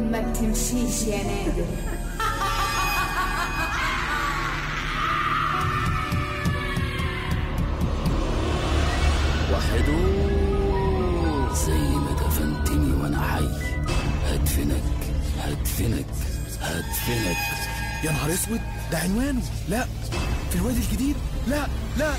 ما بتمشيش يا نادر وحدو زي ما دفنتني وانا حي هدفنك هدفنك هدفنك يا نهار اسود ده عنوانه لا في الوادي الجديد لا لا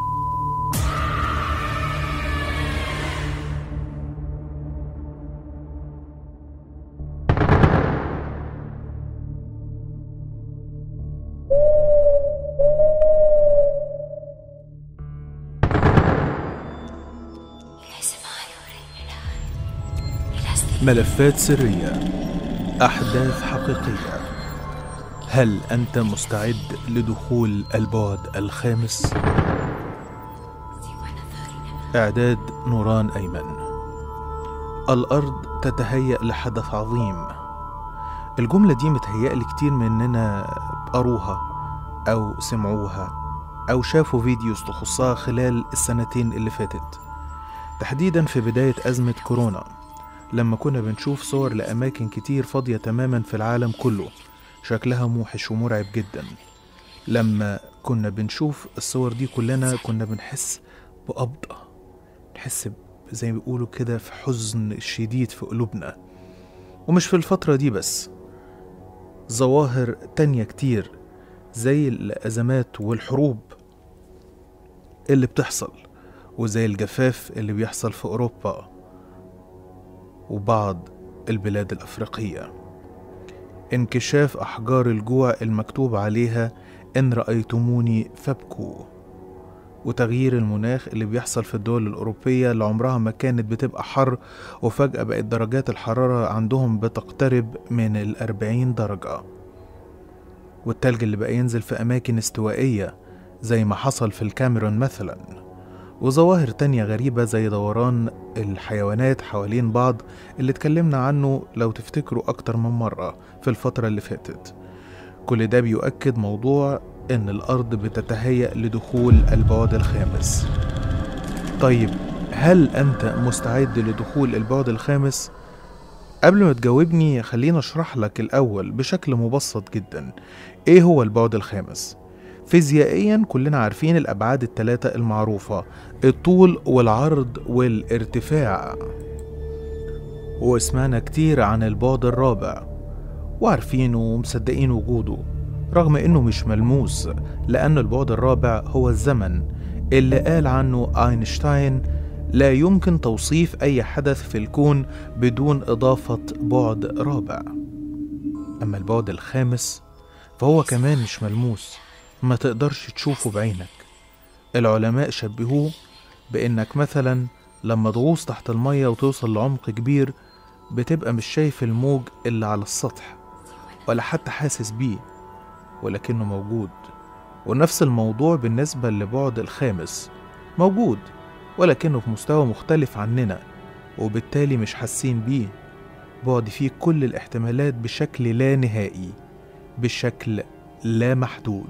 ملفات سرية أحداث حقيقية هل أنت مستعد لدخول البعد الخامس؟ إعداد نوران أيمن الأرض تتهيأ لحدث عظيم الجملة دي متهيألي كتير مننا قروها أو سمعوها أو شافوا فيديوز تخصها خلال السنتين اللي فاتت تحديدا في بداية أزمة كورونا لما كنا بنشوف صور لأماكن كتير فاضية تماما في العالم كله شكلها موحش ومرعب جدا لما كنا بنشوف الصور دي كلنا كنا بنحس بقبضة نحس ب- زي ما بيقولوا كده في حزن شديد في قلوبنا ومش في الفترة دي بس ظواهر تانية كتير زي الأزمات والحروب اللي بتحصل وزي الجفاف اللي بيحصل في أوروبا وبعض البلاد الأفريقية انكشاف أحجار الجوع المكتوب عليها إن رأيتموني فابكوا وتغيير المناخ اللي بيحصل في الدول الأوروبية اللي عمرها ما كانت بتبقى حر وفجأة بقت درجات الحرارة عندهم بتقترب من الأربعين درجة والتلج اللي بقى ينزل في أماكن استوائية زي ما حصل في الكاميرون مثلا وظواهر تانية غريبة زي دوران الحيوانات حوالين بعض اللي اتكلمنا عنه لو تفتكروا أكتر من مرة في الفترة اللي فاتت كل ده بيؤكد موضوع إن الأرض بتتهيأ لدخول البعد الخامس طيب هل أنت مستعد لدخول البعد الخامس؟ قبل ما تجاوبني خليني أشرح لك الأول بشكل مبسط جدا إيه هو البعد الخامس؟ فيزيائيا كلنا عارفين الأبعاد الثلاثة المعروفة الطول والعرض والارتفاع وسمعنا كتير عن البعد الرابع وعارفينه ومصدقين وجوده رغم انه مش ملموس لأن البعد الرابع هو الزمن اللي قال عنه أينشتاين لا يمكن توصيف أي حدث في الكون بدون إضافة بعد رابع أما البعد الخامس فهو كمان مش ملموس ما تقدرش تشوفه بعينك العلماء شبهوه بإنك مثلا لما تغوص تحت المية وتوصل لعمق كبير بتبقى مش شايف الموج اللي على السطح ولا حتى حاسس بيه ولكنه موجود ونفس الموضوع بالنسبة لبعد الخامس موجود ولكنه في مستوى مختلف عننا وبالتالي مش حاسين بيه بعد فيه كل الاحتمالات بشكل لا نهائي بشكل لا محدود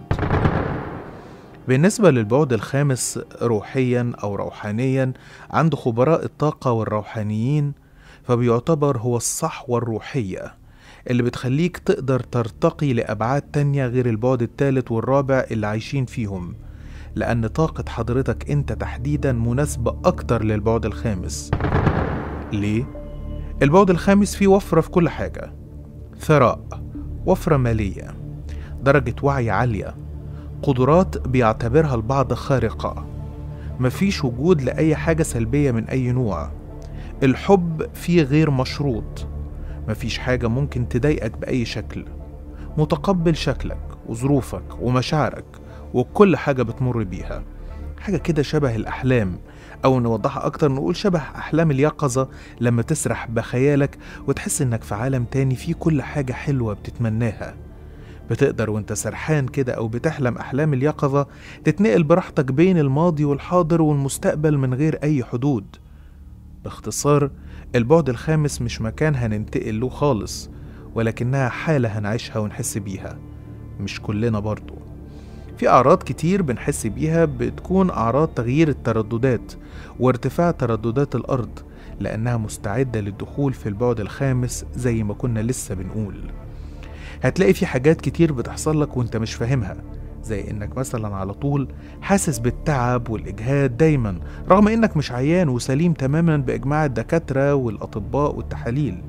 بالنسبة للبعد الخامس روحيا أو روحانيا عند خبراء الطاقة والروحانيين فبيعتبر هو الصحوة الروحية اللي بتخليك تقدر ترتقي لأبعاد تانية غير البعد التالت والرابع اللي عايشين فيهم لأن طاقة حضرتك أنت تحديدا مناسبة أكتر للبعد الخامس ليه؟ البعد الخامس فيه وفرة في كل حاجة ثراء وفرة مالية درجة وعي عالية قدرات بيعتبرها البعض خارقة مفيش وجود لأي حاجة سلبية من أي نوع الحب فيه غير مشروط مفيش حاجة ممكن تضايقك بأي شكل متقبل شكلك وظروفك ومشاعرك وكل حاجة بتمر بيها حاجة كده شبه الأحلام أو نوضحها أكتر نقول شبه أحلام اليقظة لما تسرح بخيالك وتحس إنك في عالم تاني فيه كل حاجة حلوة بتتمناها بتقدر وانت سرحان كده أو بتحلم أحلام اليقظة تتنقل براحتك بين الماضي والحاضر والمستقبل من غير أي حدود باختصار البعد الخامس مش مكان هننتقل له خالص ولكنها حالة هنعيشها ونحس بيها مش كلنا برضو في أعراض كتير بنحس بيها بتكون أعراض تغيير الترددات وارتفاع ترددات الأرض لأنها مستعدة للدخول في البعد الخامس زي ما كنا لسه بنقول هتلاقي في حاجات كتير بتحصل لك وانت مش فاهمها زي انك مثلا على طول حاسس بالتعب والاجهاد دايما رغم انك مش عيان وسليم تماما باجماع الدكاتره والاطباء والتحاليل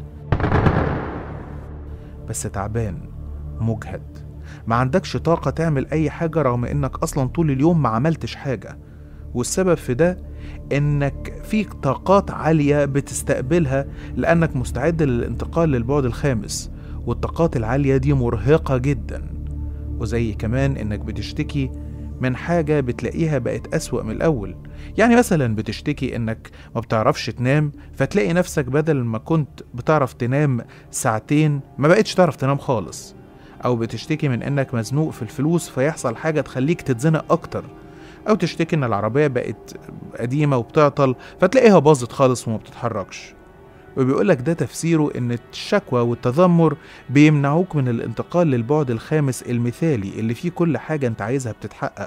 بس تعبان مجهد ما عندكش طاقه تعمل اي حاجه رغم انك اصلا طول اليوم ما عملتش حاجه والسبب في ده انك فيك طاقات عاليه بتستقبلها لانك مستعد للانتقال للبعد الخامس والطاقات العاليه دي مرهقه جدا وزي كمان انك بتشتكي من حاجة بتلاقيها بقت أسوأ من الأول يعني مثلا بتشتكي انك ما بتعرفش تنام فتلاقي نفسك بدل ما كنت بتعرف تنام ساعتين ما بقتش تعرف تنام خالص أو بتشتكي من انك مزنوق في الفلوس فيحصل حاجة تخليك تتزنق أكتر أو تشتكي ان العربية بقت قديمة وبتعطل فتلاقيها باظت خالص وما بتتحركش وبيقولك ده تفسيره ان الشكوى والتذمر بيمنعوك من الانتقال للبعد الخامس المثالي اللي فيه كل حاجة انت عايزها بتتحقق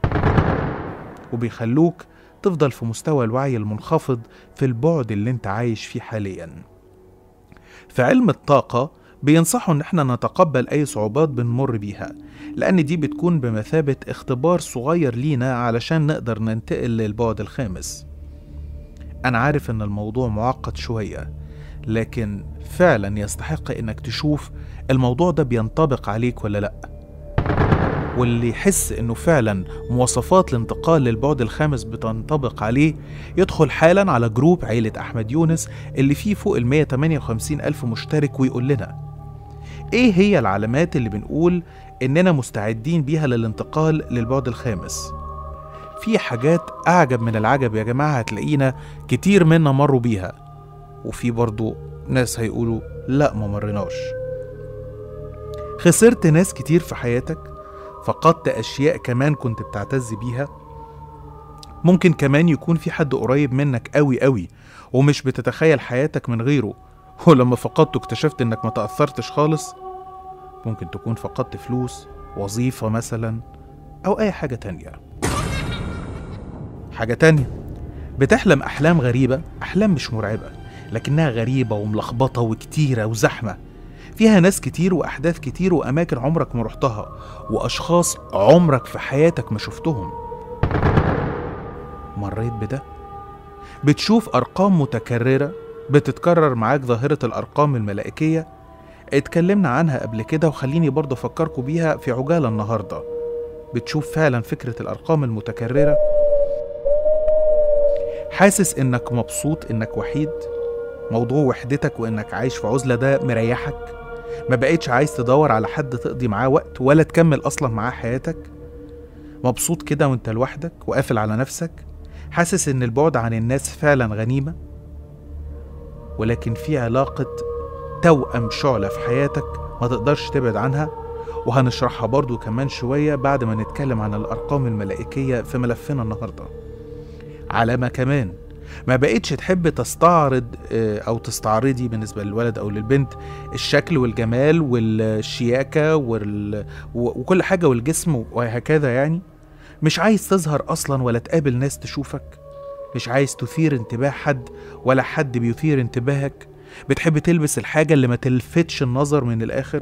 وبيخلوك تفضل في مستوى الوعي المنخفض في البعد اللي انت عايش فيه حاليا في علم الطاقة بينصحوا ان احنا نتقبل اي صعوبات بنمر بيها لان دي بتكون بمثابة اختبار صغير لينا علشان نقدر ننتقل للبعد الخامس أنا عارف إن الموضوع معقد شوية لكن فعلا يستحق إنك تشوف الموضوع ده بينطبق عليك ولا لأ واللي يحس إنه فعلا مواصفات الانتقال للبعد الخامس بتنطبق عليه يدخل حالا على جروب عيلة أحمد يونس اللي فيه فوق ال 158 ألف مشترك ويقول لنا إيه هي العلامات اللي بنقول إننا مستعدين بيها للانتقال للبعد الخامس في حاجات أعجب من العجب يا جماعة هتلاقينا كتير منا مروا بيها وفي برضو ناس هيقولوا لا ما مرناش خسرت ناس كتير في حياتك فقدت أشياء كمان كنت بتعتز بيها ممكن كمان يكون في حد قريب منك قوي قوي ومش بتتخيل حياتك من غيره ولما فقدته اكتشفت انك ما تأثرتش خالص ممكن تكون فقدت فلوس وظيفة مثلا أو أي حاجة تانية حاجة تانية بتحلم أحلام غريبة أحلام مش مرعبة لكنها غريبة وملخبطة وكتيرة وزحمة فيها ناس كتير وأحداث كتير وأماكن عمرك ما رحتها وأشخاص عمرك في حياتك ما شفتهم مريت بده بتشوف أرقام متكررة بتتكرر معاك ظاهرة الأرقام الملائكية اتكلمنا عنها قبل كده وخليني برضه أفكركم بيها في عجالة النهاردة بتشوف فعلا فكرة الأرقام المتكررة حاسس انك مبسوط انك وحيد موضوع وحدتك وانك عايش في عزلة ده مريحك ما بقيتش عايز تدور على حد تقضي معاه وقت ولا تكمل اصلا معاه حياتك مبسوط كده وانت لوحدك وقافل على نفسك حاسس ان البعد عن الناس فعلا غنيمة ولكن في علاقة توأم شعلة في حياتك ما تقدرش تبعد عنها وهنشرحها برضو كمان شوية بعد ما نتكلم عن الأرقام الملائكية في ملفنا النهارده علامة كمان ما بقتش تحب تستعرض آه، أو تستعرضي بالنسبة للولد أو للبنت الشكل والجمال والشياكة وال... و- وكل حاجة والجسم وهكذا يعني مش عايز تظهر أصلا ولا تقابل ناس تشوفك مش عايز تثير انتباه حد ولا حد بيثير انتباهك بتحب تلبس الحاجة اللي ما تلفتش النظر من الآخر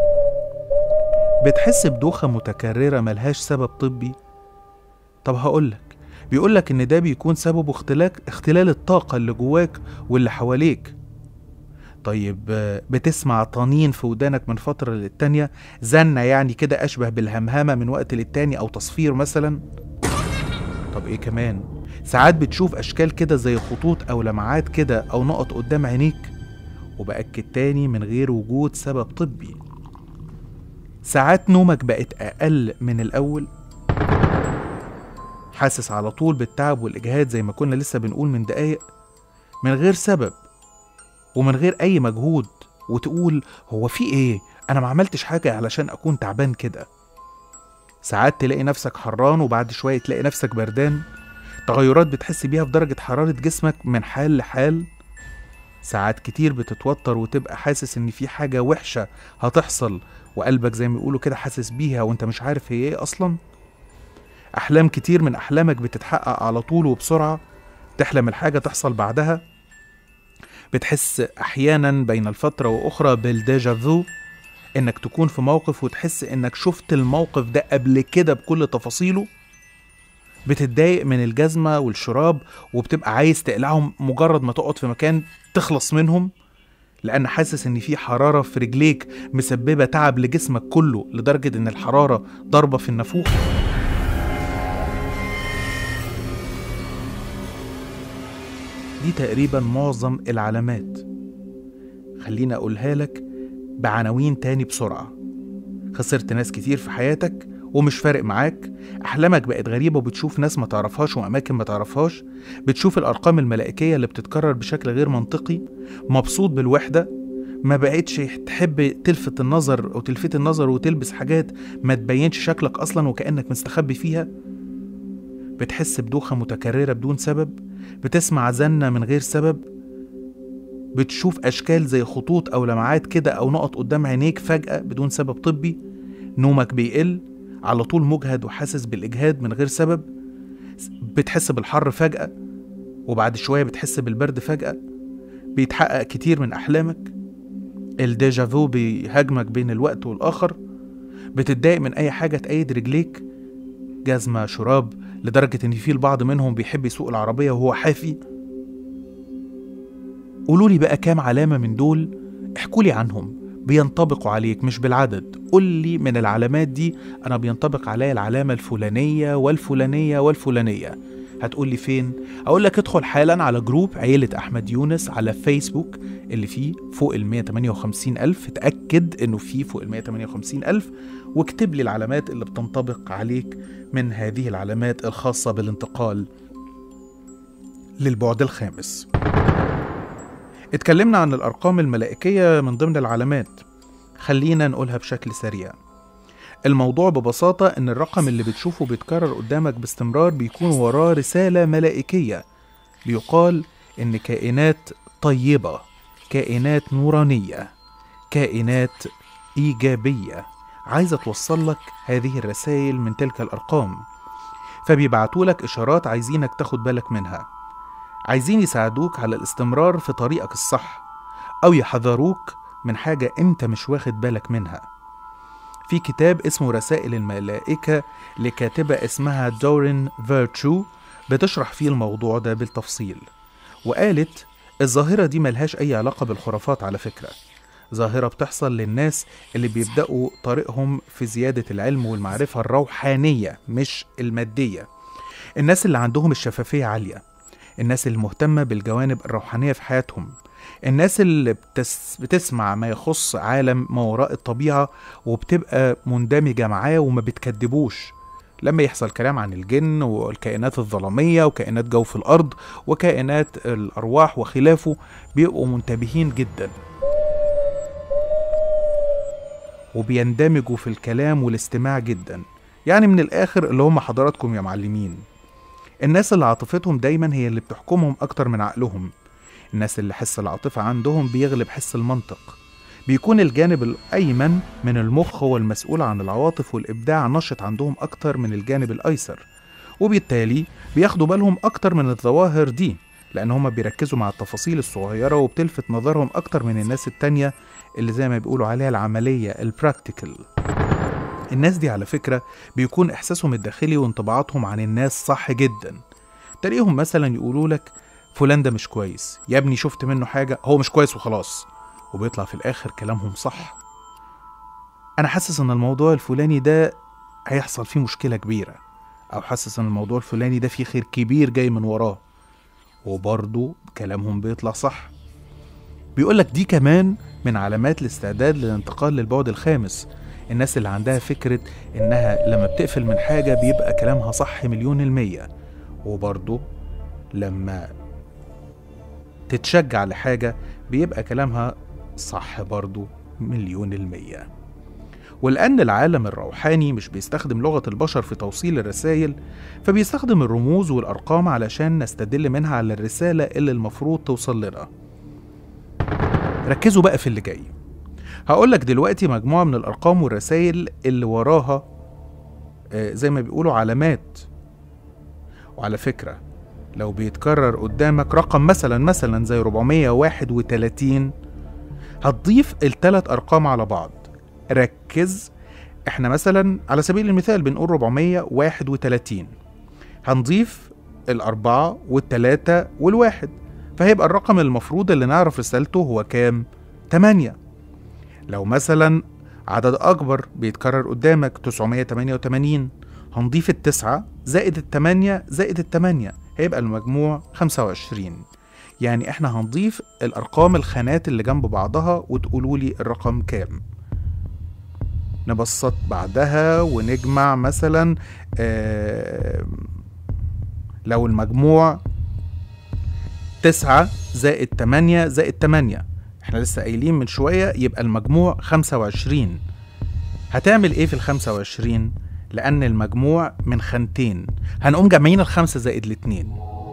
بتحس بدوخة متكررة ملهاش سبب طبي طب هقولك بيقولك إن ده بيكون سببه اختلاك اختلال الطاقة اللي جواك واللي حواليك طيب آه، بتسمع طنين في ودانك من فترة للتانية زنة يعني كده أشبه بالهمهمة من وقت للتاني أو تصفير مثلا طب إيه كمان ساعات بتشوف أشكال كده زي خطوط أو لمعات كده أو نقط قدام عينيك وبأكد تاني من غير وجود سبب طبي ساعات نومك بقت أقل من الأول حاسس على طول بالتعب والإجهاد زي ما كنا لسه بنقول من دقايق من غير سبب ومن غير أي مجهود وتقول هو في إيه أنا ما عملتش حاجة علشان أكون تعبان كده ساعات تلاقي نفسك حران وبعد شوية تلاقي نفسك بردان تغيرات بتحس بيها في درجة حرارة جسمك من حال لحال ساعات كتير بتتوتر وتبقى حاسس ان في حاجة وحشة هتحصل وقلبك زي ما يقولوا كده حاسس بيها وانت مش عارف هي ايه اصلا احلام كتير من احلامك بتتحقق على طول وبسرعة تحلم الحاجة تحصل بعدها بتحس أحيانا بين الفترة وأخرى بالديجافو إنك تكون في موقف وتحس إنك شفت الموقف ده قبل كده بكل تفاصيله بتتضايق من الجزمة والشراب وبتبقى عايز تقلعهم مجرد ما تقعد في مكان تخلص منهم لأن حاسس إن في حرارة في رجليك مسببة تعب لجسمك كله لدرجة إن الحرارة ضاربة في النافوخ دي تقريبا معظم العلامات خليني أقولها لك بعناوين تاني بسرعة خسرت ناس كتير في حياتك ومش فارق معاك أحلامك بقت غريبة وبتشوف ناس ما تعرفهاش وأماكن ما تعرفهاش بتشوف الأرقام الملائكية اللي بتتكرر بشكل غير منطقي مبسوط بالوحدة ما بقتش تحب تلفت النظر أو تلفت النظر وتلبس حاجات ما تبينش شكلك أصلا وكأنك مستخبي فيها بتحس بدوخة متكررة بدون سبب بتسمع زنة من غير سبب بتشوف أشكال زي خطوط أو لمعات كده أو نقط قدام عينيك فجأة بدون سبب طبي نومك بيقل على طول مجهد وحاسس بالإجهاد من غير سبب بتحس بالحر فجأة وبعد شوية بتحس بالبرد فجأة بيتحقق كتير من أحلامك الديجافو بيهاجمك بين الوقت والآخر بتتضايق من أي حاجة تأيد رجليك جزمة شراب لدرجة إن في البعض منهم بيحب يسوق العربية وهو حافي قولولي بقى كام علامة من دول احكولي عنهم بينطبقوا عليك مش بالعدد قول لي من العلامات دي أنا بينطبق عليا العلامة الفلانية والفلانية والفلانية هتقول لي فين؟ أقول لك ادخل حالا على جروب عيلة أحمد يونس على فيسبوك اللي فيه فوق ال 158 ألف اتأكد إنه فيه فوق ال 158 ألف واكتب لي العلامات اللي بتنطبق عليك من هذه العلامات الخاصة بالانتقال للبعد الخامس اتكلمنا عن الأرقام الملائكية من ضمن العلامات خلينا نقولها بشكل سريع الموضوع ببساطة إن الرقم اللي بتشوفه بيتكرر قدامك باستمرار بيكون وراه رسالة ملائكية بيقال إن كائنات طيبة كائنات نورانية كائنات إيجابية عايزة توصل لك هذه الرسائل من تلك الأرقام فبيبعتوا لك إشارات عايزينك تاخد بالك منها عايزين يساعدوك على الاستمرار في طريقك الصح أو يحذروك من حاجة أنت مش واخد بالك منها في كتاب اسمه رسائل الملائكة لكاتبة اسمها دورين فيرتشو بتشرح فيه الموضوع ده بالتفصيل وقالت الظاهرة دي ملهاش أي علاقة بالخرافات على فكرة ظاهرة بتحصل للناس اللي بيبدأوا طريقهم في زيادة العلم والمعرفة الروحانية مش المادية الناس اللي عندهم الشفافية عالية الناس المهتمة بالجوانب الروحانية في حياتهم الناس اللي بتس بتسمع ما يخص عالم ما وراء الطبيعة وبتبقى مندمجة معاه وما بتكدبوش لما يحصل كلام عن الجن والكائنات الظلامية وكائنات جوف الأرض وكائنات الأرواح وخلافه بيبقوا منتبهين جدا وبيندمجوا في الكلام والاستماع جدا يعني من الآخر اللي هم حضراتكم يا معلمين الناس اللي عاطفتهم دايما هي اللي بتحكمهم أكتر من عقلهم الناس اللي حس العاطفة عندهم بيغلب حس المنطق بيكون الجانب الأيمن من المخ هو المسؤول عن العواطف والإبداع نشط عندهم أكتر من الجانب الأيسر وبالتالي بياخدوا بالهم أكتر من الظواهر دي لأن هما بيركزوا مع التفاصيل الصغيرة وبتلفت نظرهم أكتر من الناس التانية اللي زي ما بيقولوا عليها العملية البراكتيكال الناس دي على فكرة بيكون إحساسهم الداخلي وانطباعاتهم عن الناس صح جدا تلاقيهم مثلا يقولوا لك فلان ده مش كويس يا ابني شفت منه حاجة هو مش كويس وخلاص وبيطلع في الآخر كلامهم صح أنا حاسس إن الموضوع الفلاني ده هيحصل فيه مشكلة كبيرة أو حاسس إن الموضوع الفلاني ده فيه خير كبير جاي من وراه وبرضه كلامهم بيطلع صح بيقولك دي كمان من علامات الاستعداد للانتقال للبعد الخامس الناس اللي عندها فكرة إنها لما بتقفل من حاجة بيبقى كلامها صح مليون المية وبرضه لما تتشجع لحاجة بيبقى كلامها صح برضه مليون المية ولأن العالم الروحاني مش بيستخدم لغة البشر في توصيل الرسائل فبيستخدم الرموز والأرقام علشان نستدل منها على الرسالة اللي المفروض توصل لنا ركزوا بقى في اللي جاي هقولك دلوقتي مجموعة من الأرقام والرسائل اللي وراها آه، زي ما بيقولوا علامات وعلى فكرة لو بيتكرر قدامك رقم مثلا مثلا زي 431 هتضيف التلات أرقام على بعض ركز احنا مثلا على سبيل المثال بنقول 431 هنضيف الأربعة والتلاتة والواحد فهيبقى الرقم المفروض اللي نعرف رسالته هو كام؟ 8 لو مثلا عدد أكبر بيتكرر قدامك 988 هنضيف التسعة زائد التمانية زائد التمانية هيبقى المجموع 25 يعني احنا هنضيف الأرقام الخانات اللي جنب بعضها وتقولوا لي الرقم كام نبسط بعدها ونجمع مثلا آه لو المجموع تسعة زائد تمانية زائد تمانية احنا لسه قايلين من شوية يبقى المجموع خمسة وعشرين هتعمل ايه في الخمسة وعشرين؟ لأن المجموع من خانتين هنقوم جامعين الخمسة زائد الاتنين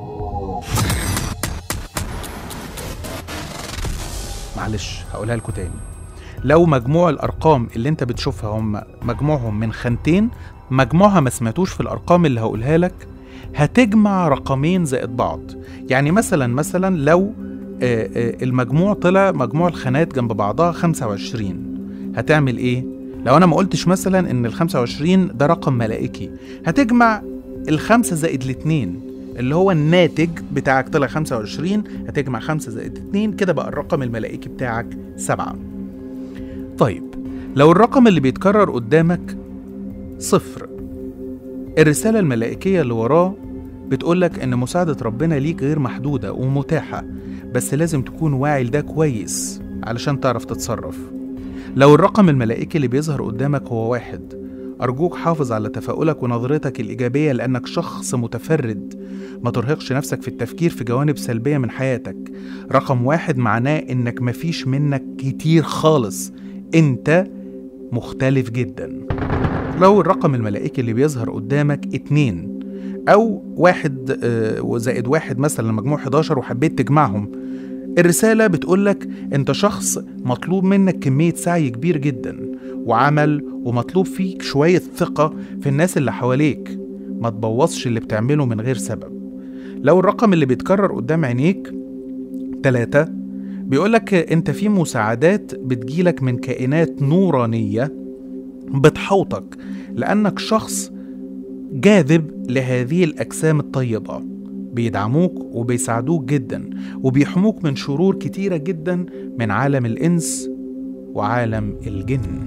معلش هقولها لكم تاني لو مجموع الأرقام اللي انت بتشوفها هم مجموعهم من خانتين مجموعها ما سمعتوش في الأرقام اللي هقولها لك هتجمع رقمين زائد بعض يعني مثلا مثلا لو آه، آه، المجموع طلع مجموع الخانات جنب بعضها 25 هتعمل ايه؟ لو انا ما قلتش مثلا ان ال 25 ده رقم ملائكي هتجمع الخمسة زائد الاتنين اللي هو الناتج بتاعك طلع 25 هتجمع 5 زائد 2 كده بقى الرقم الملائكي بتاعك 7 طيب لو الرقم اللي بيتكرر قدامك صفر الرسالة الملائكية اللي وراه بتقولك إن مساعدة ربنا ليك غير محدودة ومتاحة بس لازم تكون واعي لده كويس علشان تعرف تتصرف لو الرقم الملائكي اللي بيظهر قدامك هو واحد أرجوك حافظ على تفاؤلك ونظرتك الإيجابية لأنك شخص متفرد ما ترهقش نفسك في التفكير في جوانب سلبية من حياتك رقم واحد معناه إنك مفيش منك كتير خالص أنت مختلف جدا لو الرقم الملائكي اللي بيظهر قدامك اتنين أو واحد آه، وزائد واحد مثلا مجموع 11 وحبيت تجمعهم الرسالة بتقولك أنت شخص مطلوب منك كمية سعي كبير جدا وعمل ومطلوب فيك شوية ثقة في الناس اللي حواليك ما تبوظش اللي بتعمله من غير سبب لو الرقم اللي بيتكرر قدام عينيك تلاتة بيقولك أنت في مساعدات بتجيلك من كائنات نورانية بتحوطك لأنك شخص جاذب لهذه الأجسام الطيبة بيدعموك وبيساعدوك جدا وبيحموك من شرور كتيرة جدا من عالم الإنس وعالم الجن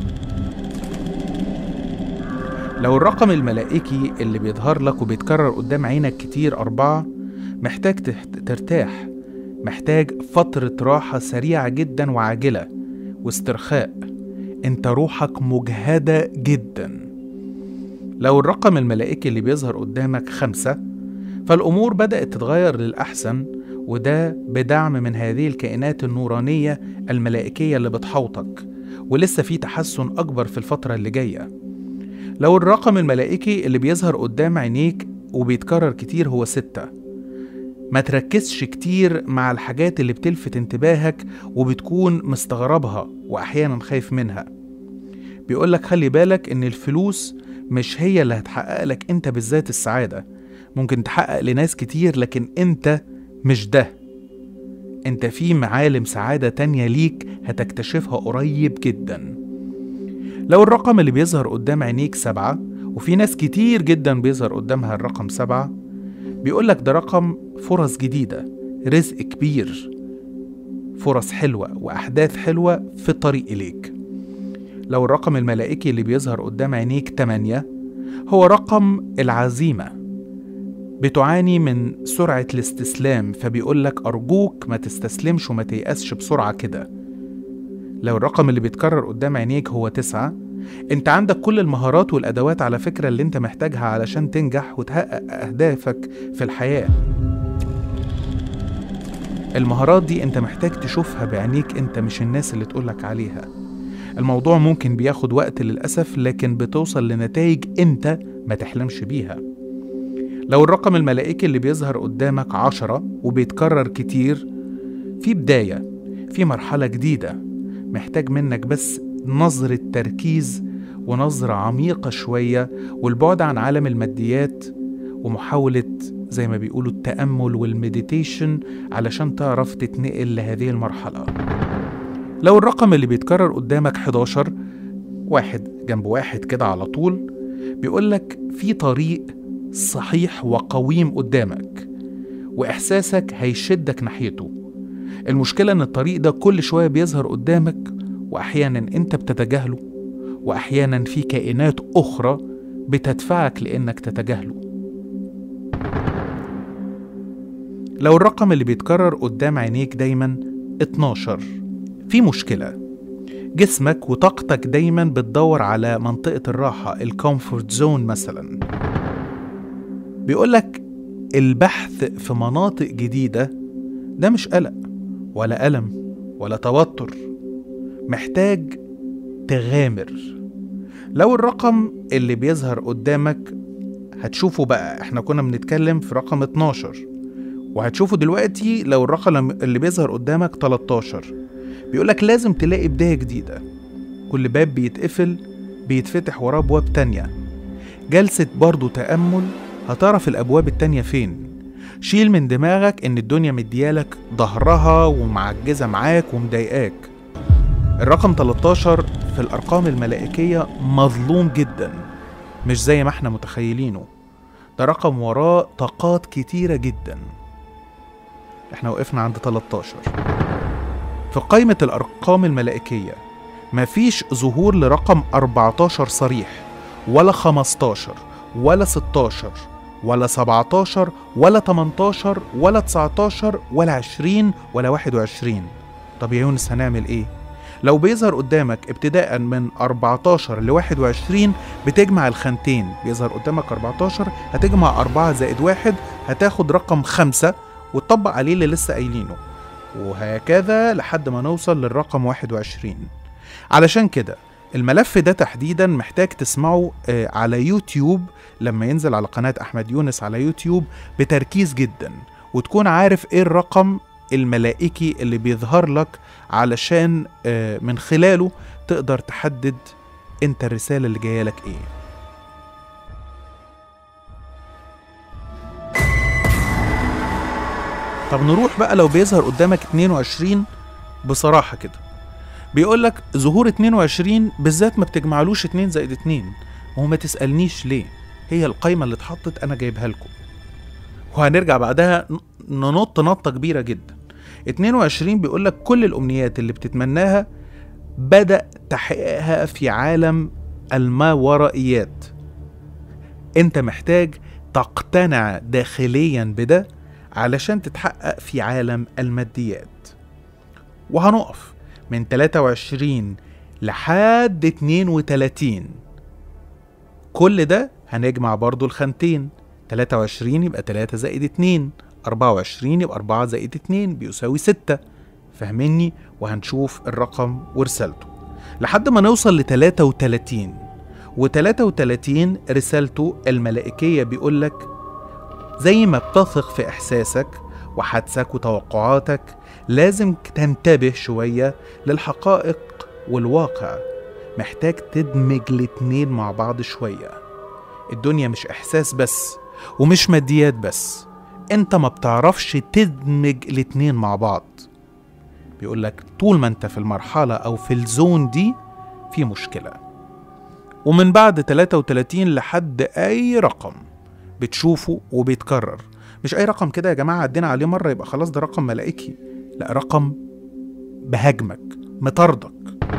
لو الرقم الملائكي اللي بيظهر لك وبيتكرر قدام عينك كتير أربعة محتاج تحت- ترتاح محتاج فترة راحة سريعة جدا وعاجلة واسترخاء انت روحك مجهدة جدا لو الرقم الملائكي اللي بيظهر قدامك خمسة فالأمور بدأت تتغير للأحسن وده بدعم من هذه الكائنات النورانية الملائكية اللي بتحوطك ولسه في تحسن أكبر في الفترة اللي جاية لو الرقم الملائكي اللي بيظهر قدام عينيك وبيتكرر كتير هو ستة ما تركزش كتير مع الحاجات اللي بتلفت انتباهك وبتكون مستغربها وأحيانا خايف منها بيقولك خلي بالك إن الفلوس مش هي اللي هتحقق لك أنت بالذات السعادة ممكن تحقق لناس كتير لكن أنت مش ده أنت في معالم سعادة تانية ليك هتكتشفها قريب جدا لو الرقم اللي بيظهر قدام عينيك سبعة وفي ناس كتير جدا بيظهر قدامها الرقم سبعة بيقولك ده رقم فرص جديدة رزق كبير فرص حلوة وأحداث حلوة في الطريق إليك لو الرقم الملائكي اللي بيظهر قدام عينيك 8 هو رقم العزيمة بتعاني من سرعة الاستسلام فبيقولك أرجوك ما تستسلمش وما تيأسش بسرعة كده لو الرقم اللي بيتكرر قدام عينيك هو تسعة انت عندك كل المهارات والأدوات على فكرة اللي انت محتاجها علشان تنجح وتحقق أهدافك في الحياة المهارات دي انت محتاج تشوفها بعينيك انت مش الناس اللي تقولك عليها الموضوع ممكن بياخد وقت للأسف لكن بتوصل لنتائج انت ما تحلمش بيها لو الرقم الملائكي اللي بيظهر قدامك عشرة وبيتكرر كتير في بداية في مرحلة جديدة محتاج منك بس نظرة تركيز ونظرة عميقة شوية والبعد عن عالم الماديات ومحاولة زي ما بيقولوا التأمل والمديتيشن علشان تعرف تتنقل لهذه المرحلة لو الرقم اللي بيتكرر قدامك 11 واحد جنب واحد كده على طول بيقولك في طريق صحيح وقويم قدامك وإحساسك هيشدك ناحيته المشكلة إن الطريق ده كل شوية بيظهر قدامك وأحيانا أنت بتتجاهله وأحيانا في كائنات أخرى بتدفعك لإنك تتجاهله لو الرقم اللي بيتكرر قدام عينيك دايما 12 في مشكلة جسمك وطاقتك دايما بتدور على منطقة الراحة الكومفورت زون مثلا بيقولك البحث في مناطق جديدة ده مش قلق ولا ألم ولا توتر محتاج تغامر لو الرقم اللي بيظهر قدامك هتشوفه بقى احنا كنا بنتكلم في رقم 12 وهتشوفه دلوقتي لو الرقم اللي بيظهر قدامك 13 بيقولك لازم تلاقي بداية جديدة كل باب بيتقفل بيتفتح وراه أبواب تانية جلسة برضو تأمل هتعرف الأبواب التانية فين شيل من دماغك إن الدنيا مديالك ظهرها ومعجزة معاك ومضايقاك الرقم 13 في الأرقام الملائكية مظلوم جدا مش زي ما احنا متخيلينه ده رقم وراه طاقات كتيرة جدا احنا وقفنا عند 13 في قائمة الأرقام الملائكية مفيش ظهور لرقم 14 صريح ولا 15 ولا 16 ولا 17 ولا 18 ولا 19 ولا 20 ولا 21 طب يا يونس هنعمل ايه؟ لو بيظهر قدامك ابتداء من 14 ل 21 بتجمع الخانتين بيظهر قدامك 14 هتجمع 4 زائد 1 هتاخد رقم 5 وتطبق عليه اللي لسه قايلينه وهكذا لحد ما نوصل للرقم 21 علشان كده الملف ده تحديدا محتاج تسمعه آه، على يوتيوب لما ينزل على قناة أحمد يونس على يوتيوب بتركيز جدا وتكون عارف ايه الرقم الملائكي اللي بيظهر لك علشان آه، من خلاله تقدر تحدد انت الرسالة اللي جاية لك ايه طب نروح بقى لو بيظهر قدامك 22 بصراحة كده بيقول لك ظهور 22 بالذات ما بتجمعلوش 2 زائد 2 وما تسألنيش ليه هي القايمة اللي اتحطت أنا جايبها لكم وهنرجع بعدها ن- ننط نطة كبيرة جدا 22 بيقول لك كل الأمنيات اللي بتتمناها بدأ تحقيقها في عالم الماورائيات انت محتاج تقتنع داخليا بده علشان تتحقق في عالم الماديات وهنقف من 23 لحد 32 كل ده هنجمع برضو الخانتين 23 يبقى 3 زائد 2 24 يبقى 4 زائد 2 بيساوي 6 فاهميني وهنشوف الرقم ورسالته لحد ما نوصل ل 33 و33 رسالته الملائكية بيقولك زي ما بتثق في إحساسك وحدسك وتوقعاتك لازم تنتبه شوية للحقائق والواقع محتاج تدمج الاتنين مع بعض شوية الدنيا مش إحساس بس ومش ماديات بس انت ما بتعرفش تدمج الاتنين مع بعض بيقولك طول ما انت في المرحلة أو في الزون دي في مشكلة ومن بعد 33 لحد أي رقم بتشوفه وبيتكرر مش أي رقم كده يا جماعة عدينا عليه مرة يبقى خلاص ده رقم ملائكي لا رقم بهاجمك مطاردك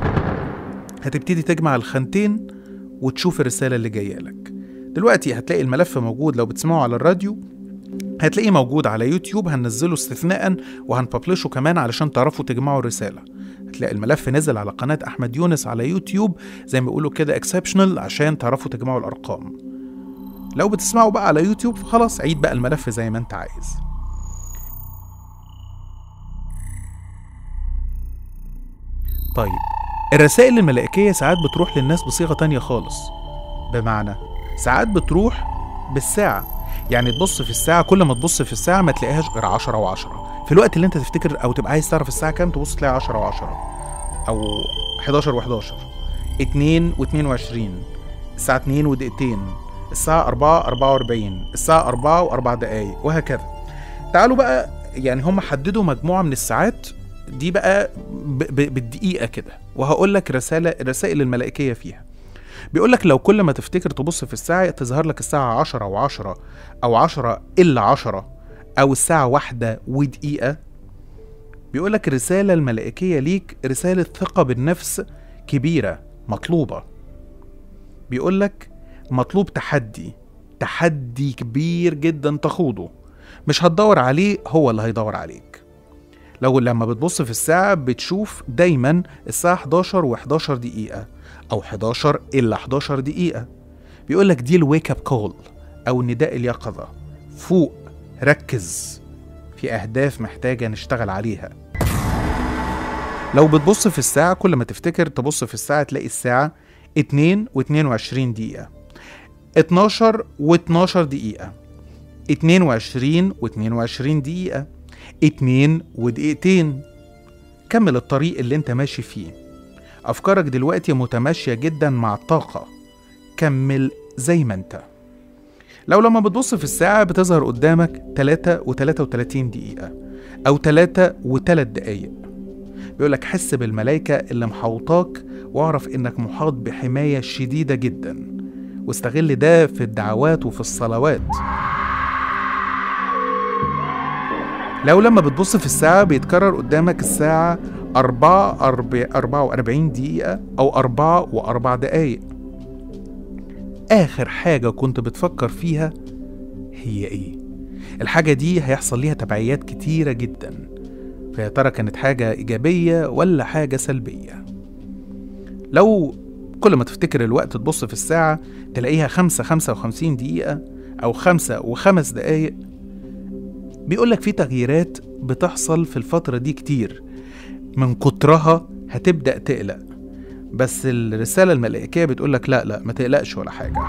هتبتدي تجمع الخانتين وتشوف الرسالة اللي جاية لك دلوقتي هتلاقي الملف موجود لو بتسمعه على الراديو هتلاقيه موجود على يوتيوب هننزله استثناء وهنببلشه كمان علشان تعرفوا تجمعوا الرسالة هتلاقي الملف نزل على قناة أحمد يونس على يوتيوب زي ما بيقولوا كده اكسبشنال عشان تعرفوا تجمعوا الأرقام لو بتسمعوا بقى على يوتيوب فخلاص عيد بقى الملف زي ما انت عايز طيب الرسائل الملائكية ساعات بتروح للناس بصيغة تانية خالص بمعنى ساعات بتروح بالساعة يعني تبص في الساعة كل ما تبص في الساعة ما تلاقيهاش غير 10 و10 في الوقت اللي انت تفتكر او تبقى عايز تعرف الساعة كام تبص تلاقي 10 و10 او 11 و11 2 و22 الساعة 2 ودقيقتين الساعة 4 44 الساعة 4 و4 دقايق وهكذا تعالوا بقى يعني هم حددوا مجموعة من الساعات دي بقى ب- ب- بالدقيقة كده وهقول لك رسالة الرسائل الملائكية فيها بيقول لك لو كل ما تفتكر تبص في الساعة تظهر لك الساعة 10 و10 أو 10 إلا 10 أو الساعة واحدة ودقيقة بيقول لك الرسالة الملائكية ليك رسالة ثقة بالنفس كبيرة مطلوبة بيقول لك مطلوب تحدي تحدي كبير جدا تخوضه مش هتدور عليه هو اللي هيدور عليك لو لما بتبص في الساعة بتشوف دايما الساعة 11 و11 دقيقة أو 11 إلا 11 دقيقة بيقول لك دي الويك اب كول أو نداء اليقظة فوق ركز في أهداف محتاجة نشتغل عليها لو بتبص في الساعة كل ما تفتكر تبص في الساعة تلاقي الساعة 2 و22 دقيقة 12 و12 دقيقة 22 و22 دقيقة 2 ودقيقتين كمل الطريق اللي انت ماشي فيه أفكارك دلوقتي متماشية جدا مع الطاقة كمل زي ما انت لو لما بتبص في الساعة بتظهر قدامك 3 و33 دقيقة أو 3 و3 دقايق بيقولك حس بالملايكة اللي محوطاك واعرف إنك محاط بحماية شديدة جدا واستغل ده في الدعوات وفي الصلوات لو لما بتبص في الساعة بيتكرر قدامك الساعة 4 44 دقيقة أو 4 و4 دقايق آخر حاجة كنت بتفكر فيها هي إيه؟ الحاجة دي هيحصل ليها تبعيات كتيرة جدا فيا ترى كانت حاجة إيجابية ولا حاجة سلبية؟ لو كل ما تفتكر الوقت تبص في الساعة تلاقيها خمسة خمسة وخمسين دقيقة أو خمسة وخمس دقايق بيقولك في تغييرات بتحصل في الفترة دي كتير من كترها هتبدأ تقلق بس الرسالة الملائكية بتقولك لا لا ما تقلقش ولا حاجة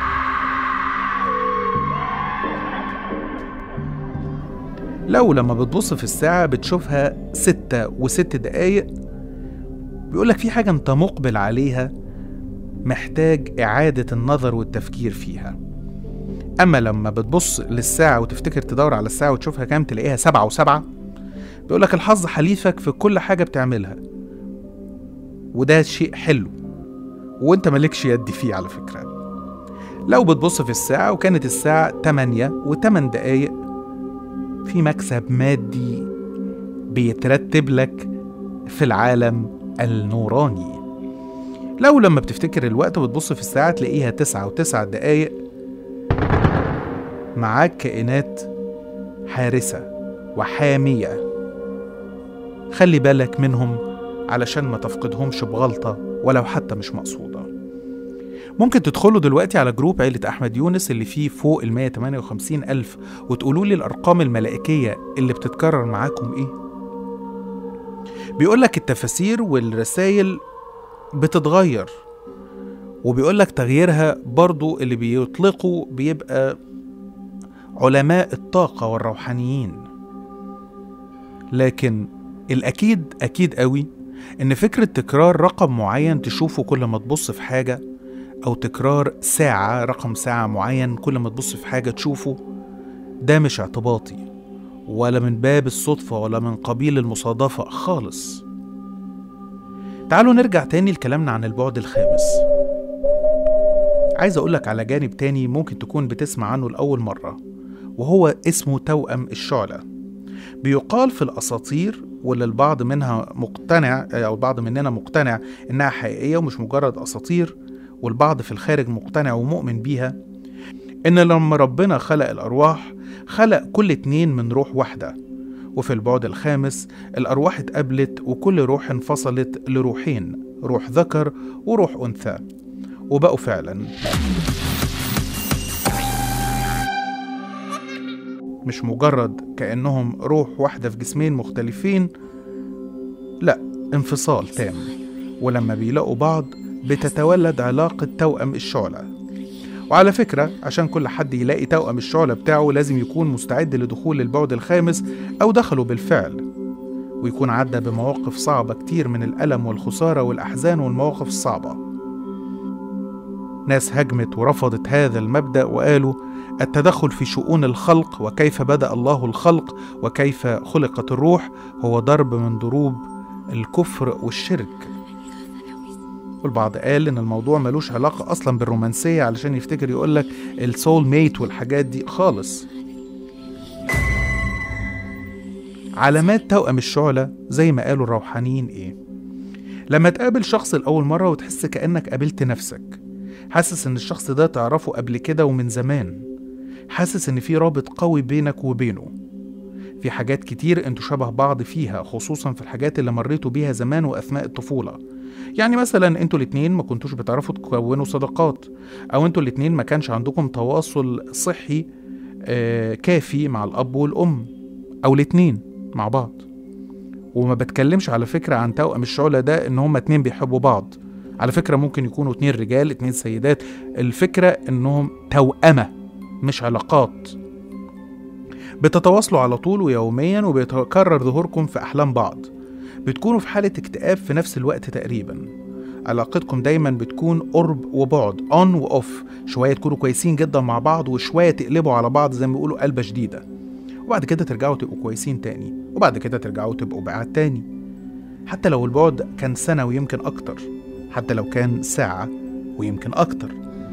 لو لما بتبص في الساعة بتشوفها ستة وست دقايق بيقولك في حاجة انت مقبل عليها محتاج إعادة النظر والتفكير فيها أما لما بتبص للساعة وتفتكر تدور على الساعة وتشوفها كام تلاقيها سبعة وسبعة بيقولك الحظ حليفك في كل حاجة بتعملها وده شيء حلو وانت مالكش يد فيه على فكرة لو بتبص في الساعة وكانت الساعة 8 و8 دقايق في مكسب مادي بيترتب لك في العالم النوراني لو لما بتفتكر الوقت وبتبص في الساعة تلاقيها تسعة وتسعة دقايق معاك كائنات حارسة وحامية خلي بالك منهم علشان ما تفقدهمش بغلطة ولو حتى مش مقصودة ممكن تدخلوا دلوقتي على جروب عيلة أحمد يونس اللي فيه فوق ال 158 ألف وتقولوا لي الأرقام الملائكية اللي بتتكرر معاكم إيه بيقولك التفاسير والرسائل بتتغير وبيقولك تغييرها برضو اللي بيطلقوا بيبقى علماء الطاقة والروحانيين لكن الأكيد أكيد قوي إن فكرة تكرار رقم معين تشوفه كل ما تبص في حاجة أو تكرار ساعة رقم ساعة معين كل ما تبص في حاجة تشوفه ده مش اعتباطي ولا من باب الصدفة ولا من قبيل المصادفة خالص تعالوا نرجع تاني لكلامنا عن البعد الخامس عايز أقولك على جانب تاني ممكن تكون بتسمع عنه لأول مرة وهو اسمه توأم الشعلة بيقال في الأساطير واللي البعض منها مقتنع أو البعض مننا مقتنع إنها حقيقية ومش مجرد أساطير والبعض في الخارج مقتنع ومؤمن بيها إن لما ربنا خلق الأرواح خلق كل اتنين من روح واحدة وفي البعد الخامس الأرواح اتقابلت وكل روح انفصلت لروحين روح ذكر وروح أنثى وبقوا فعلا مش مجرد كأنهم روح واحدة في جسمين مختلفين لا انفصال تام ولما بيلاقوا بعض بتتولد علاقة توأم الشعلة وعلى فكرة عشان كل حد يلاقي توأم الشعلة بتاعه لازم يكون مستعد لدخول البعد الخامس أو دخله بالفعل ويكون عدى بمواقف صعبة كتير من الألم والخسارة والأحزان والمواقف الصعبة ناس هجمت ورفضت هذا المبدأ وقالوا التدخل في شؤون الخلق وكيف بدأ الله الخلق وكيف خلقت الروح هو ضرب من ضروب الكفر والشرك والبعض قال ان الموضوع ملوش علاقة اصلا بالرومانسية علشان يفتكر يقولك السول ميت والحاجات دي خالص علامات توأم الشعلة زي ما قالوا الروحانيين ايه لما تقابل شخص لأول مرة وتحس كأنك قابلت نفسك حاسس ان الشخص ده تعرفه قبل كده ومن زمان حاسس ان في رابط قوي بينك وبينه في حاجات كتير انتوا شبه بعض فيها خصوصا في الحاجات اللي مريتوا بيها زمان واثناء الطفوله يعني مثلا انتوا الاتنين ما كنتوش بتعرفوا تكونوا صداقات او انتوا الاتنين ما كانش عندكم تواصل صحي آه كافي مع الاب والام او الاتنين مع بعض وما بتكلمش على فكرة عن توأم الشعلة ده ان هما اتنين بيحبوا بعض على فكرة ممكن يكونوا اتنين رجال اتنين سيدات الفكرة انهم توأمة مش علاقات بتتواصلوا على طول ويوميا وبيتكرر ظهوركم في أحلام بعض بتكونوا في حالة اكتئاب في نفس الوقت تقريبا علاقتكم دايما بتكون قرب وبعد اون واوف شوية تكونوا كويسين جدا مع بعض وشوية تقلبوا على بعض زي ما بيقولوا قلبة شديدة وبعد كده ترجعوا تبقوا كويسين تاني وبعد كده ترجعوا تبقوا بعاد تاني حتى لو البعد كان سنة ويمكن أكتر حتى لو كان ساعة ويمكن أكتر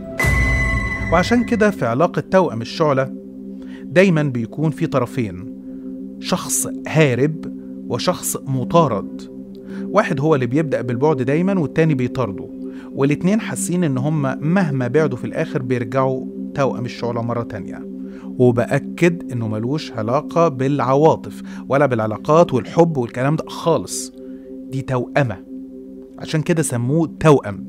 وعشان كده في علاقة توأم الشعلة دايما بيكون في طرفين شخص هارب وشخص مطارد واحد هو اللي بيبدأ بالبعد دايما والتاني بيطارده والاتنين حاسين ان هما مهما بعدوا في الاخر بيرجعوا توأم الشعلة مرة تانية وبأكد انه ملوش علاقة بالعواطف ولا بالعلاقات والحب والكلام ده خالص دي توأمة عشان كده سموه توأم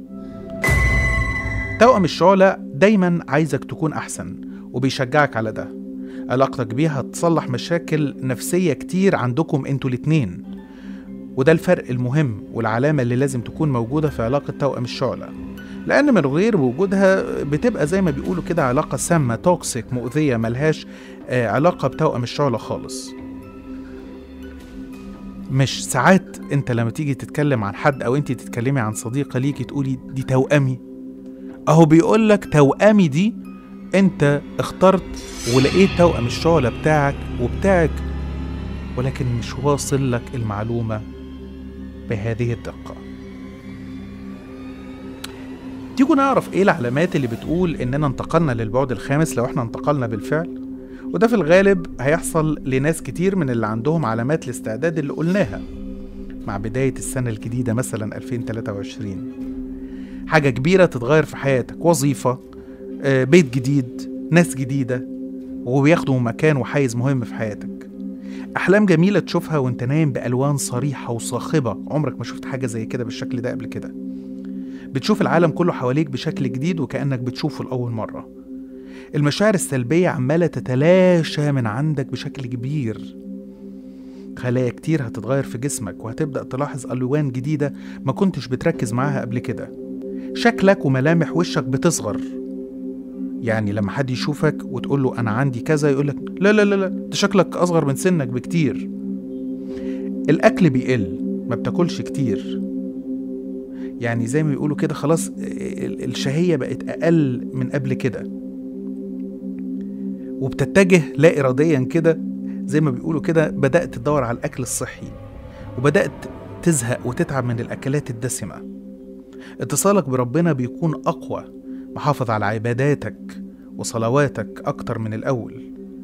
توأم الشعلة دايما عايزك تكون أحسن وبيشجعك على ده علاقتك بيها هتصلح مشاكل نفسية كتير عندكم انتوا الاتنين وده الفرق المهم والعلامة اللي لازم تكون موجودة في علاقة توأم الشعلة لأن من غير وجودها بتبقى زي ما بيقولوا كده علاقة سامة توكسيك مؤذية ملهاش آه، علاقة بتوأم الشعلة خالص مش ساعات انت لما تيجي تتكلم عن حد او انت تتكلمي عن صديقة ليكي تقولي دي توأمي اهو بيقولك توأمي دي انت اخترت ولقيت توأم الشعلة بتاعك وبتاعك ولكن مش واصل لك المعلومة بهذه الدقة تيجوا نعرف ايه العلامات اللي بتقول اننا انتقلنا للبعد الخامس لو احنا انتقلنا بالفعل وده في الغالب هيحصل لناس كتير من اللي عندهم علامات الاستعداد اللي قلناها مع بداية السنة الجديدة مثلا 2023 حاجة كبيرة تتغير في حياتك وظيفة آه، بيت جديد ناس جديدة وبياخدوا مكان وحيز مهم في حياتك أحلام جميلة تشوفها وانت نايم بألوان صريحة وصاخبة عمرك ما شفت حاجة زي كده بالشكل ده قبل كده بتشوف العالم كله حواليك بشكل جديد وكأنك بتشوفه لأول مرة المشاعر السلبية عمالة تتلاشى من عندك بشكل كبير خلايا كتير هتتغير في جسمك وهتبدأ تلاحظ ألوان جديدة ما كنتش بتركز معاها قبل كده شكلك وملامح وشك بتصغر يعني لما حد يشوفك وتقول له انا عندي كذا يقول لك لا لا لا لا انت شكلك اصغر من سنك بكتير الاكل بيقل ما بتاكلش كتير يعني زي ما بيقولوا كده خلاص ال- الشهية بقت أقل من قبل كده وبتتجه لا إراديا كده زي ما بيقولوا كده بدأت تدور على الأكل الصحي وبدأت تزهق وتتعب من الأكلات الدسمة اتصالك بربنا بيكون أقوى محافظ على عباداتك وصلواتك أكتر من الأول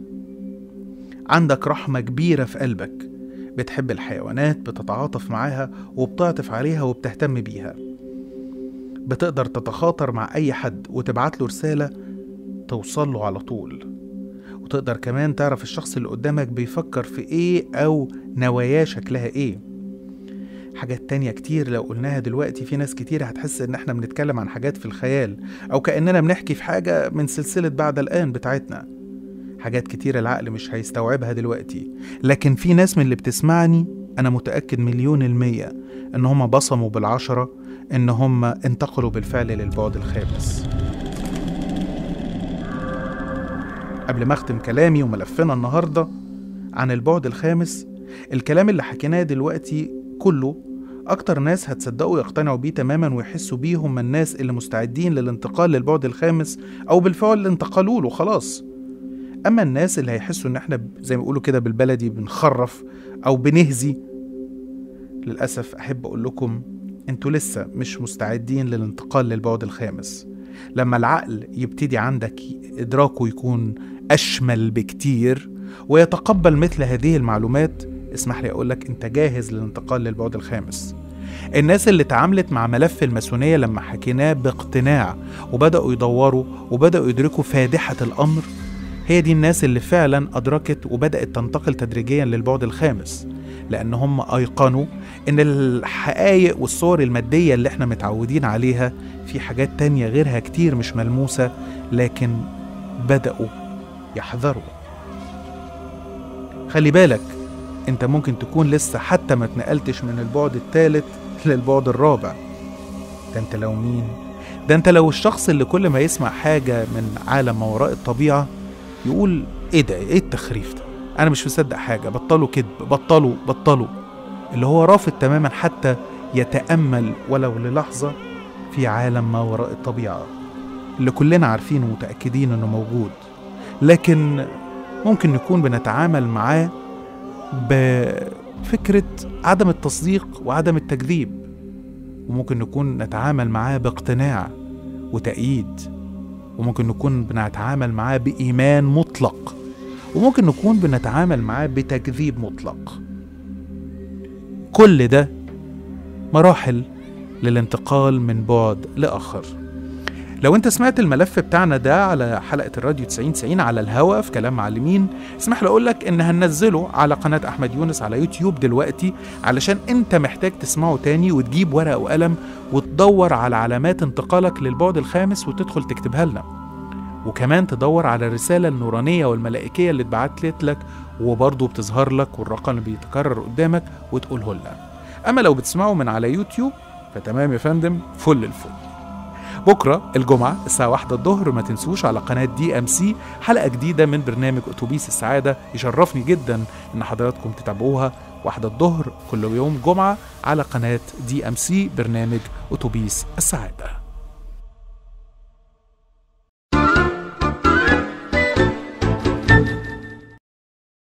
عندك رحمة كبيرة في قلبك بتحب الحيوانات بتتعاطف معاها وبتعطف عليها وبتهتم بيها بتقدر تتخاطر مع أي حد وتبعت له رسالة توصل له على طول وتقدر كمان تعرف الشخص اللي قدامك بيفكر في إيه أو نواياه شكلها إيه حاجات تانية كتير لو قلناها دلوقتي في ناس كتير هتحس إن إحنا بنتكلم عن حاجات في الخيال أو كأننا بنحكي في حاجة من سلسلة بعد الآن بتاعتنا حاجات كتير العقل مش هيستوعبها دلوقتي لكن في ناس من اللي بتسمعني أنا متأكد مليون المية إن هما بصموا بالعشرة إن هما انتقلوا بالفعل للبعد الخامس قبل ما أختم كلامي وملفنا النهاردة عن البعد الخامس الكلام اللي حكيناه دلوقتي كله أكتر ناس هتصدقوا يقتنعوا بيه تماما ويحسوا بيه هم الناس اللي مستعدين للانتقال للبعد الخامس أو بالفعل انتقلوا له خلاص أما الناس اللي هيحسوا إن إحنا ب- زي ما بيقولوا كده بالبلدي بنخرف أو بنهزي للأسف أحب أقول لكم أنتوا لسه مش مستعدين للانتقال للبعد الخامس لما العقل يبتدي عندك إدراكه يكون أشمل بكتير ويتقبل مثل هذه المعلومات اسمح لي أقول لك أنت جاهز للانتقال للبعد الخامس الناس اللي اتعاملت مع ملف الماسونية لما حكيناه باقتناع وبدأوا يدوروا وبدأوا يدركوا فادحة الأمر هي دي الناس اللي فعلا أدركت وبدأت تنتقل تدريجيا للبعد الخامس لأن هم أيقنوا إن الحقائق والصور المادية اللي احنا متعودين عليها في حاجات تانية غيرها كتير مش ملموسة لكن بدأوا يحذروا خلي بالك انت ممكن تكون لسه حتى ما اتنقلتش من البعد الثالث للبعد الرابع ده انت لو مين ده انت لو الشخص اللي كل ما يسمع حاجة من عالم ما وراء الطبيعة يقول ايه ده ايه التخريف ده انا مش مصدق حاجة بطلوا كذب بطلوا بطلوا اللي هو رافض تماما حتى يتأمل ولو للحظة في عالم ما وراء الطبيعة اللي كلنا عارفين ومتأكدين انه موجود لكن ممكن نكون بنتعامل معاه بفكرة عدم التصديق وعدم التكذيب وممكن نكون نتعامل معاه باقتناع وتأييد وممكن نكون بنتعامل معاه بإيمان مطلق وممكن نكون بنتعامل معاه بتكذيب مطلق كل ده مراحل للانتقال من بعد لآخر لو انت سمعت الملف بتاعنا ده على حلقة الراديو 9090 على الهوا في كلام معلمين اسمح لي اقول لك ان هننزله على قناة احمد يونس على يوتيوب دلوقتي علشان انت محتاج تسمعه تاني وتجيب ورقة وقلم وتدور على علامات انتقالك للبعد الخامس وتدخل تكتبها لنا وكمان تدور على الرسالة النورانية والملائكية اللي اتبعت لك وبرضه بتظهر لك والرقم اللي بيتكرر قدامك وتقوله لنا اما لو بتسمعه من على يوتيوب فتمام يا فندم فل الفل بكره الجمعه الساعه واحدة الظهر ما تنسوش على قناه دي ام سي حلقه جديده من برنامج اتوبيس السعاده يشرفني جدا ان حضراتكم تتابعوها واحدة الظهر كل يوم جمعه على قناه دي ام سي برنامج اتوبيس السعاده